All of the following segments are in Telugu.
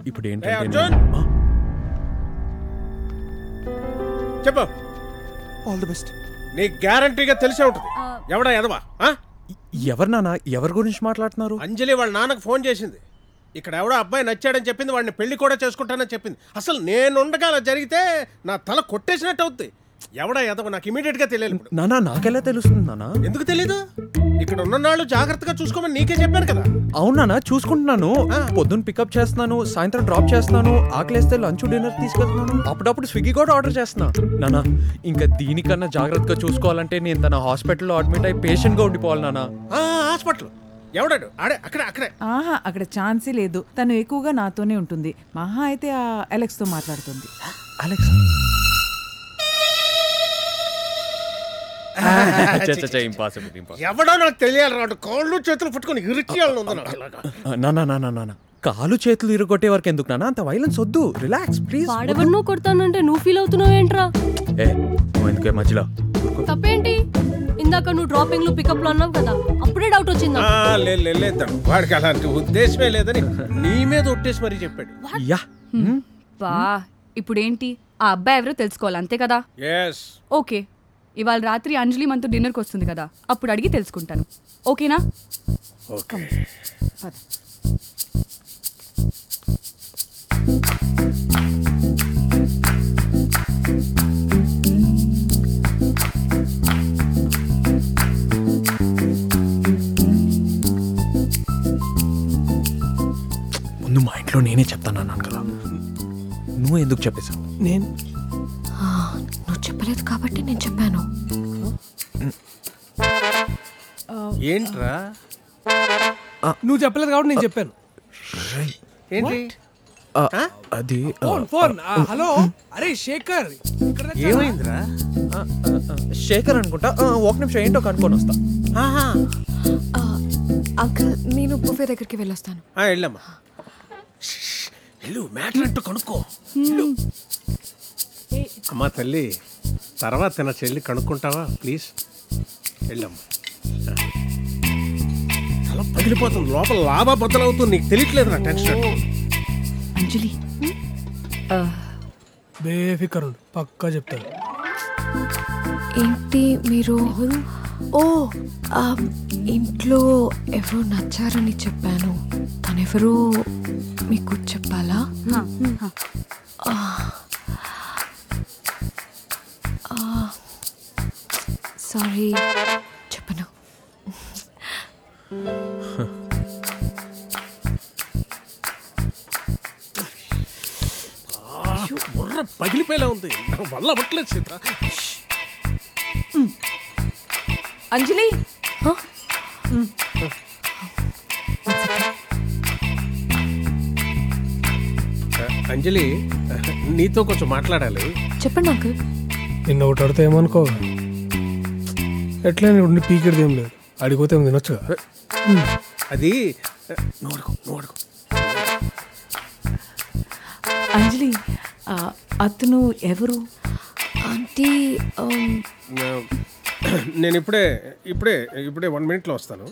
ఇప్పుడు ఏ ఏంటంటే అర్జున్ ఆ? చెప్పు ఆల్ ది బెస్ట్ నీ గ్యారంటీగా తెలిసే ఉంటుంది ఎవడా ఎదవా ఆ? ఎవరు నాన్న ఎవరి గురించి మాట్లాడుతున్నారు అంజలి వాళ్ళ నాన్నకు ఫోన్ చేసింది ఇక్కడ ఎవడో అబ్బాయి నచ్చాడని చెప్పింది వాడిని పెళ్లి కూడా చేసుకుంటానని చెప్పింది అసలు నేనుండగా అలా జరిగితే నా తల కొట్టేసినట్టు అవుద్ది ఎవడా ఎదవ నాకు ఇమీడియట్ గా తెలియాలి ఇప్పుడు నానా నాకెలా తెలుస్తుంది నానా ఎందుకు తెలీదు ఇక్కడ ఉన్న నాళ్ళు జాగ్రత్తగా చూసుకోమని నీకే చెప్పాను కదా అవును నాన్న చూసుకుంటున్నాను ఆ. పొద్దున్న పికప్ చేస్తున్నాను సాయంత్రం డ్రాప్ చేస్తున్నాను ఆకలేస్తే లంచ్ డిన్నర్ తీసుకెళ్తున్నాను అప్పుడప్పుడు స్విగ్గీ కూడా ఆర్డర్ చేస్తున్నా నానా ఇంకా దీనికన్నా జాగ్రత్తగా చూసుకోవాలంటే నేను తన హాస్పిటల్లో అడ్మిట్ అయి పేషెంట్ గా ఉండిపోవాలి నానా ఆ, హాస్పిటల్ ఎవడాడు ఆడే అక్కడే అక్కడే ఆహా అక్కడ ఛాన్సే లేదు తను ఎక్కువగా నాతోనే ఉంటుంది మహా అయితే ఆ అలెక్స్ తో మాట్లాడుతుంది అలెక్స్ ఇంపాసిబుల్ ఇంపాసిబుల్ ఎవడో నాకు తెలియాలి రాడు కాళ్ళు చేతులు పట్టుకొని ఇరికియాలని ఉంది నాకు ఇలాగా. నానా నానా నానా కాలు చేతులు ఇరగొట్టే వరకు ఎందుకు నానా అంత వైలెన్స్ వద్దు రిలాక్స్ ప్లీజ్ వాడెవరు నువ్వు కొడతానంటే నువ్వు ఫీల్ అవుతున్నావు ఏంట్రా ఏ నువ్వు ఎందుకే మధ్యలో తప్పేంటి ఇందాక నువ్వు డ్రాపింగ్ లో పికప్ లో అన్నావు కదా అప్పుడే డౌట్ వచ్చిందా ఆ, లే లే, లేదు వాడికి అలాంటి ఉద్దేశమే లేదని నీ మీద ఒట్టేసి మరీ చెప్పాడు యా హ్మ్. బా ఇప్పుడేంటి ఆ అబ్బాయి ఎవరో తెలుసుకోవాలి అంతే కదా ఎస్ ఓకే ఇవాళ రాత్రి అంజలి మనతో డిన్నర్కి వస్తుంది కదా అప్పుడు అడిగి తెలుసుకుంటాను ఓకేనా ఓకే ముందు మా ఇంట్లో నేనే చెప్తాను అన్నాను కదా నువ్వు ఎందుకు చెప్పేశావు నేను నువ్వు చెప్పలేదు కాబట్టి నేను చెప్పాను ఏంట్రా నువ్వు చెప్పలేదు కాబట్టి నేను చెప్పాను ఏంటి ఆ, ఆ? అది ఆ, ఫోన్ ఫోన్ ఆ, హలో అరే శేఖర్ ఇక్కడ రా. ఏమైందిరా ఆ, ఆ, ఆ, శేఖర్ అనుకుంటా ఆ, ఒక నిమిషం ఏంటో కనుక్కొని వస్తా ఆహా. అంకుల్ నేను బుఫే దగ్గరికి వెళ్ళొస్తాను ఆ, వెళ్ళమ్మా షష్, వెళ్ళు మ్యాటర్ అంటూ కనుక్కో వెళ్ళు. అమ్మా తల్లి తర్వాత నా చెల్లి కనుక్కుంటావా ప్లీజ్ వెళ్ళమ్మా తల పగిలిపోతుంది లోపల లాభా బద్దలవుతుంది నీకు తెలియట్లేదు నా టెన్షన్ అంజలి ఆ, బేఫికర్ ఉండు పక్కా చెప్తాను ఏంటి మీరు ఓ ఆ, ఇంట్లో ఎవరో నచ్చారని చెప్పాను తనెవరో మీకు చెప్పాలా హా, హా. సారీ చెప్పను బుర్ర పగిలిపోయేలా ఉంది నా వల్ల అవ్వట్లేదు సీత అంజలి అంజలి నీతో కొంచెం మాట్లాడాలి చెప్పండి అంకుల్ నిన్న ఒకటి అడితే ఏమనుకో ఎట్లయినా ఉండి పీకెడిది ఏం లేదు అడిగిపోతే ఏం తినొచ్చుగా అది నువ్వు అడుగు నువ్వు అడుగు అంజలి ఆ, అతను ఎవరు ఆంటీ ఆమ్, నేను ఇప్పుడే ఇప్పుడే ఇప్పుడే వన్ మినిట్లో వస్తాను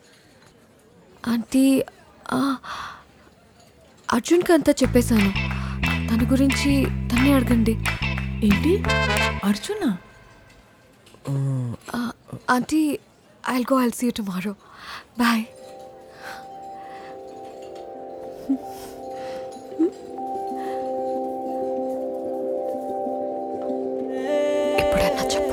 ఆంటీ ఆ, అర్జున్కి అంతా చెప్పేశాను తన గురించి తన్నే అడగండి ఏంటి Arjuna aunty I'll go I'll see tomorrow bye ఎప్పుడన్నా చెప్పు